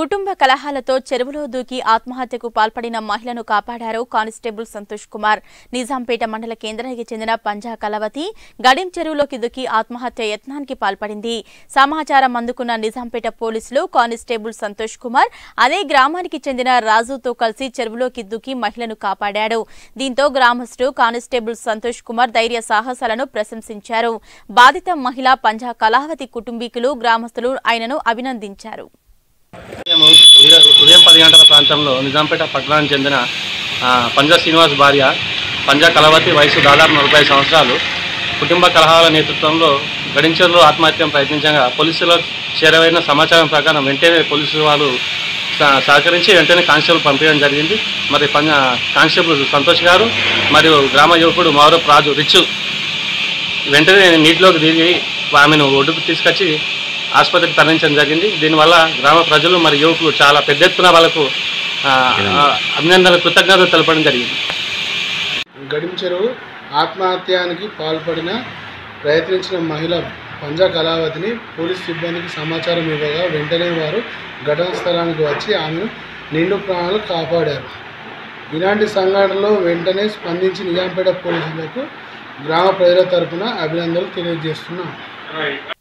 కుటుంబ కలహాలతో చెరువులో దూకి ఆత్మహత్యకు పాల్పడిన మహిళను కాపాడారు కానిస్టేబుల్ సంతోష్ కుమార్ నిజాంపేట మండల కేంద్రానికి చెందిన పంజా కలవతి గడిం చెరువులోకి దూకి ఆత్మహత్య యత్నానికి పాల్పడింది సమాచారం అందుకున్న నిజాంపేట పోలీసులు కానిస్టేబుల్ సంతోష్ కుమార్ అదే గ్రామానికి చెందిన రాజుతో కలిసి చెరువులోకి దూకి మహిళను కాపాడాడు దీంతో గ్రామస్తులు కానిస్టేబుల్ సంతోష్ కుమార్ ధైర్య సాహసాలను ప్రశంసించారు బాధిత మహిళ పంజా కళావతి కుటుంబీకులు గ్రామస్తులు ఆయనను అభినందించారు ఉదయం ఉదయం ఉదయం పది గంటల ప్రాంతంలో నిజాంపేట పట్టణానికి చెందిన ఆ, పంజా శ్రీనివాస్ భార్య పంజా కలవతి వయసు దాదాపు నలభై సంవత్సరాలు కుటుంబ కలహాల నేతృత్వంలో గడించర్లో ఆత్మహత్యం ప్రయత్నించగా పోలీసులకు చేరవైన సమాచారం ప్రకారం వెంటనే పోలీసు వాళ్ళు సహ- సహకరించి వెంటనే కానిస్టేబుల్ పంపించడం జరిగింది మరి పంజ కానిస్టేబుల్ సంతోష్ గారు మరియు గ్రామ యువకుడు మౌరప్ రాజు రిచు వెంటనే నీటిలోకి దిగి ఆమెను ఒడ్డుకు తీసుకొచ్చి ఆసుపత్రికి తరలించడం జరిగింది దీనివల్ల గ్రామ ప్రజలు మరియు యువకులు చాలా పెద్ద ఎత్తున వాళ్ళకు ఆ, ఆ, అభినందనలు కృతజ్ఞతలు తెలపడం జరిగింది గడిం చెరువు ఆత్మహత్యానికి పాల్పడిన ప్రయత్నించిన మహిళ పంజా కళావతిని పోలీస్ సిబ్బందికి సమాచారం ఇవ్వగా వెంటనే వారు ఘటనా స్థలానికి వచ్చి ఆమెను నిండు ప్రాణాలు కాపాడారు ఇలాంటి సంఘటనలో వెంటనే స్పందించి నిజాంపేట పోలీసులకు గ్రామ ప్రజల తరపున అభినందనలు తెలియజేస్తున్నాం